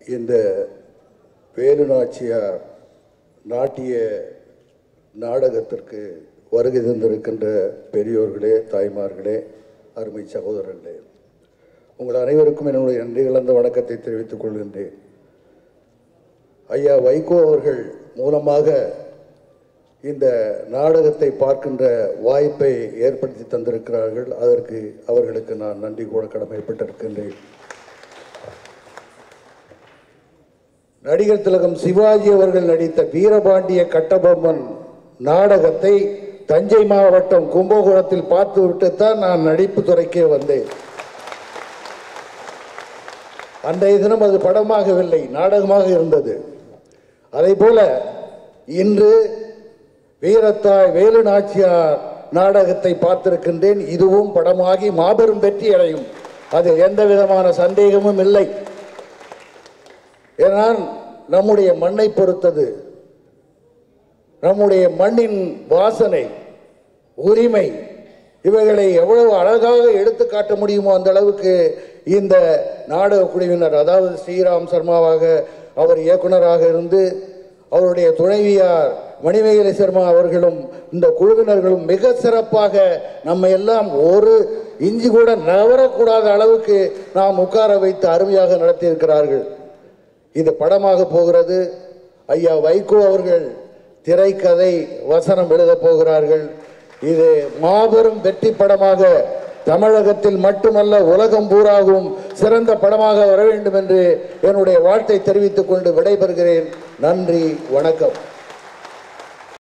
இந்த வேலு நாச்சியார் நாட்டிய நாடகத்திற்கு வருகை தந்திருக்கின்ற பெரியோர்களே தாய்மார்களே அருமை சகோதரர்களே உங்கள் அனைவருக்கும் என்னுடைய நன்றி கலந்த வணக்கத்தை தெரிவித்துக் கொள்கின்றேன் ஐயா வைகோ அவர்கள் மூலமாக இந்த நாடகத்தை பார்க்கின்ற வாய்ப்பை ஏற்படுத்தி தந்திருக்கிறார்கள் அதற்கு அவர்களுக்கு நான் நன்றி கூட கடமைப்பட்டிருக்கின்றேன் நடிகர் திலகம் சிவாஜி அவர்கள் நடித்த வீரபாண்டிய கட்டபொம்மன் நாடகத்தை தஞ்சை மாவட்டம் கும்பகோணத்தில் பார்த்துவிட்டுத்தான் நான் நடிப்பு துறைக்கே வந்தேன் அன்றைய தினம் அது படமாகவில்லை நாடகமாக இருந்தது அதே போல இன்று வீரத்தாய் வேலு நாச்சியார் நாடகத்தை பார்த்திருக்கின்றேன் இதுவும் படமாகி மாபெரும் வெற்றி அடையும் அதில் எந்த விதமான சந்தேகமும் இல்லை ஏனால் நம்முடைய மண்ணை பொறுத்தது நம்முடைய மண்ணின் வாசனை உரிமை இவைகளை எவ்வளவு அழகாக எடுத்து காட்ட முடியுமோ அந்த அளவுக்கு இந்த நாடக குழுவினர் அதாவது ஸ்ரீராம் சர்மாவாக அவர் இயக்குனராக இருந்து அவருடைய துணைவியார் மணிமேகலை சர்மா அவர்களும் இந்த குழுவினர்களும் மிக சிறப்பாக நம்ம எல்லாம் ஒரு இஞ்சி கூட நகரக்கூடாத அளவுக்கு நாம் உட்கார வைத்து அருமையாக நடத்தியிருக்கிறார்கள் இது படமாக போகிறது ஐயா வைகோ அவர்கள் திரைக்கதை வசனம் எழுதப் போகிறார்கள் இது மாபெரும் வெற்றி படமாக தமிழகத்தில் மட்டுமல்ல உலகம் பூராகவும் சிறந்த படமாக வர வேண்டும் என்று என்னுடைய வாழ்த்தை தெரிவித்துக் கொண்டு விடைபெறுகிறேன் நன்றி வணக்கம்